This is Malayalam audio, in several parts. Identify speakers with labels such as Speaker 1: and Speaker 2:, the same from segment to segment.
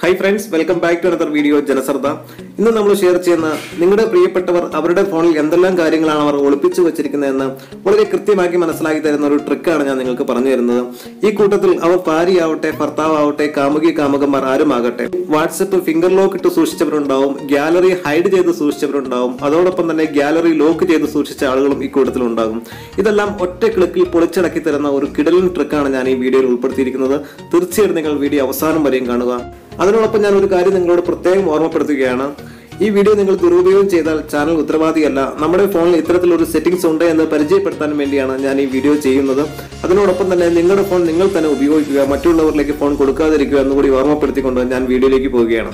Speaker 1: high friends welcome back to another video Janashraddha ഇന്ന് നമ്മൾ ഷെയർ ചെയ്യുന്ന നിങ്ങളുടെ പ്രിയപ്പെട്ടവർ അവരുടെ ഫോണിൽ എന്തെല്ലാം കാര്യങ്ങളാണ് അവർ ഒളിപ്പിച്ചു വെച്ചിരിക്കുന്നതെന്ന് വളരെ കൃത്യമാക്കി മനസ്സിലാക്കി തരുന്ന ഒരു ട്രിക്കാണ് ഞാൻ നിങ്ങൾക്ക് പറഞ്ഞു തരുന്നത് ഈ കൂട്ടത്തിൽ അവർ ഭാര്യയാവട്ടെ ഭർത്താവട്ടെ കാമുകി കാമുകന്മാർ ആരുമാകട്ടെ വാട്സപ്പ് ഫിംഗർ ലോക്ക് ഇട്ട് സൂക്ഷിച്ചവരുണ്ടാവും ഗാലറി ഹൈഡ് ചെയ്ത് സൂക്ഷിച്ചവരുണ്ടാവും അതോടൊപ്പം തന്നെ ഗാലറി ലോക്ക് ചെയ്ത് സൂക്ഷിച്ച ആളുകളും ഈ കൂട്ടത്തിൽ ഉണ്ടാകും ഇതെല്ലാം ഒറ്റ ക്ലിക്കിൽ പൊളിച്ചടക്കി തരുന്ന ഒരു കിടലൻ ട്രിക്കാണ് ഞാൻ ഈ വീഡിയോയിൽ ഉൾപ്പെടുത്തിയിരിക്കുന്നത് തീർച്ചയായിട്ടും നിങ്ങൾ വീഡിയോ അവസാനം വരെയും കാണുക അതിനോടൊപ്പം ഞാൻ ഒരു കാര്യം നിങ്ങളോട് പ്രത്യേകം ഓർമ്മപ്പെടുത്തുകയാണ് ഈ വീഡിയോ നിങ്ങൾ ദുരുപയോഗം ചെയ്താൽ ചാനൽ ഉത്തരവാദിയല്ല നമ്മുടെ ഫോണിൽ ഇത്തരത്തിലൊരു സെറ്റിംഗ്സ് ഉണ്ട് എന്ന് പരിചയപ്പെടുത്താൻ വേണ്ടിയാണ് ഞാൻ ഈ വീഡിയോ ചെയ്യുന്നത് അതിനോടൊപ്പം തന്നെ നിങ്ങളുടെ ഫോൺ നിങ്ങൾ തന്നെ ഉപയോഗിക്കുക മറ്റുള്ളവരിലേക്ക് ഫോൺ കൊടുക്കാതിരിക്കുക എന്നുകൂടി ഓർമ്മപ്പെടുത്തിക്കൊണ്ട് ഞാൻ വീഡിയോയിലേക്ക് പോവുകയാണ്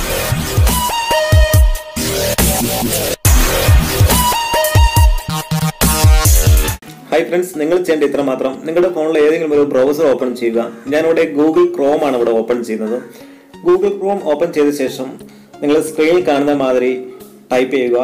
Speaker 1: ഹായ് ഫ്രണ്ട്സ് നിങ്ങൾ ചെയ്യേണ്ട ഇത്ര മാത്രം നിങ്ങളുടെ ഫോണിൽ ഏതെങ്കിലും ഒരു ബ്രൗസർ ഓപ്പൺ ചെയ്യുക ഞാനിവിടെ ഗൂഗിൾ ക്രോം ആണ് ഇവിടെ ഓപ്പൺ ചെയ്യുന്നത് ഗൂഗിൾ ക്രോം ഓപ്പൺ ചെയ്ത ശേഷം നിങ്ങൾ സ്ക്രീനിൽ കാണുന്ന മാതിരി ടൈപ്പ് ചെയ്യുക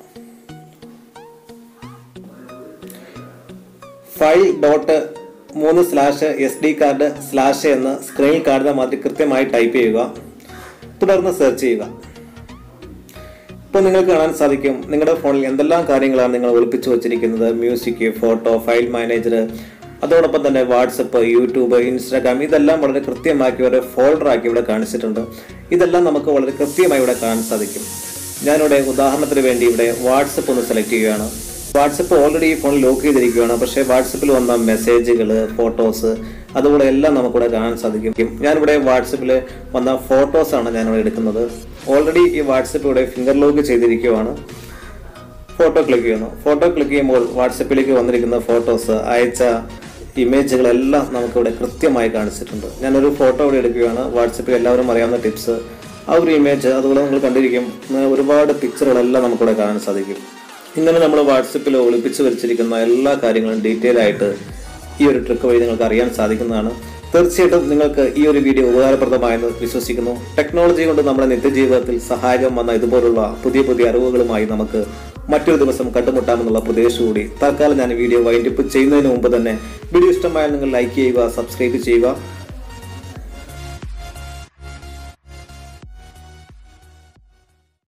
Speaker 1: ഫൈൽ ഡോട്ട് മൂന്ന് slash S D card slash എന്ന് സ്ക്രീനിൽ കാണുന്ന മാതിരി കൃത്യമായി ടൈപ്പ് ചെയ്യുക തുടർന്ന് സെർച്ച് ചെയ്യുക ഇപ്പോൾ നിങ്ങൾക്ക് കാണാൻ സാധിക്കും നിങ്ങളുടെ ഫോണിൽ എന്തെല്ലാം കാര്യങ്ങളാണ് നിങ്ങൾ ഒളിപ്പിച്ചു വച്ചിരിക്കുന്നത് മ്യൂസിക് ഫോട്ടോ ഫയൽ മാനേജർ അതോടൊപ്പം തന്നെ വാട്സപ്പ് യൂട്യൂബ് ഇൻസ്റ്റാഗ്രാം ഇതെല്ലാം വളരെ കൃത്യമാക്കി ഒരു ഫോൾഡർ ആക്കി ഇവിടെ കാണിച്ചിട്ടുണ്ട് ഇതെല്ലാം നമുക്ക് വളരെ കൃത്യമായി ഇവിടെ കാണാൻ സാധിക്കും ഞാനിവിടെ ഉദാഹരണത്തിന് വേണ്ടി ഇവിടെ വാട്സപ്പ് ഒന്ന് സെലക്ട് ചെയ്യുകയാണ് വാട്സപ്പ് ഓൾറെഡി ഈ ഫോണിൽ ലോക്ക് ചെയ്തിരിക്കുകയാണ് പക്ഷേ വാട്സപ്പിൽ വന്ന മെസ്സേജുകൾ ഫോട്ടോസ് അതുകൂടെ എല്ലാം നമുക്കിവിടെ കാണാൻ സാധിക്കും ഞാനിവിടെ വാട്സപ്പിൽ വന്ന ഫോട്ടോസാണ് ഞാനിവിടെ എടുക്കുന്നത് ഓൾറെഡി ഈ വാട്സപ്പ് ഇവിടെ ഫിംഗർ ലോക്ക് ചെയ്തിരിക്കുകയാണ് ഫോട്ടോ ക്ലിക്ക് ചെയ്യുന്നു ഫോട്ടോ ക്ലിക്ക് ചെയ്യുമ്പോൾ വാട്സപ്പിലേക്ക് വന്നിരിക്കുന്ന ഫോട്ടോസ് അയച്ച ഇമേജുകളെല്ലാം നമുക്കിവിടെ കൃത്യമായി കാണിച്ചിട്ടുണ്ട് ഞാനൊരു ഫോട്ടോ ഇവിടെ എടുക്കുകയാണ് വാട്സപ്പിൽ എല്ലാവരും അറിയാവുന്ന ടിപ്സ് ആ ഒരു ഇമേജ് അതുപോലെ നിങ്ങൾ കണ്ടിരിക്കും ഉം, ഒരുപാട് പിക്ചറുകളെല്ലാം നമുക്കിവിടെ കാണാൻ സാധിക്കും ഇങ്ങനെ നമ്മൾ വാട്സപ്പിൽ ഒളിപ്പിച്ച് വെച്ചിരിക്കുന്ന എല്ലാ കാര്യങ്ങളും ഡീറ്റെയിൽ ആയിട്ട് ഈ ഒരു ട്രിക്ക് വഴി നിങ്ങൾക്ക് അറിയാൻ സാധിക്കുന്നതാണ് തീർച്ചയായിട്ടും നിങ്ങൾക്ക് ഈ ഒരു വീഡിയോ ഉപകാരപ്രദമായെന്ന് വിശ്വസിക്കുന്നു ടെക്നോളജി കൊണ്ട് നമ്മുടെ നിത്യജീവിതത്തിൽ സഹായകം വന്ന ഇതുപോലുള്ള പുതിയ പുതിയ അറിവുകളുമായി നമുക്ക് മറ്റൊരു ദിവസം കണ്ടുമുട്ടാമെന്നുള്ള പ്രതീക്ഷയോടെ തൽക്കാലം ഞാൻ ഈ വീഡിയോ വൈൻഡപ്പ് ചെയ്യുന്നതിന് മുമ്പ് തന്നെ വീഡിയോ ഇഷ്ടമായാൽ നിങ്ങൾ ലൈക്ക് ചെയ്യുക സബ്സ്ക്രൈബ് ചെയ്യുക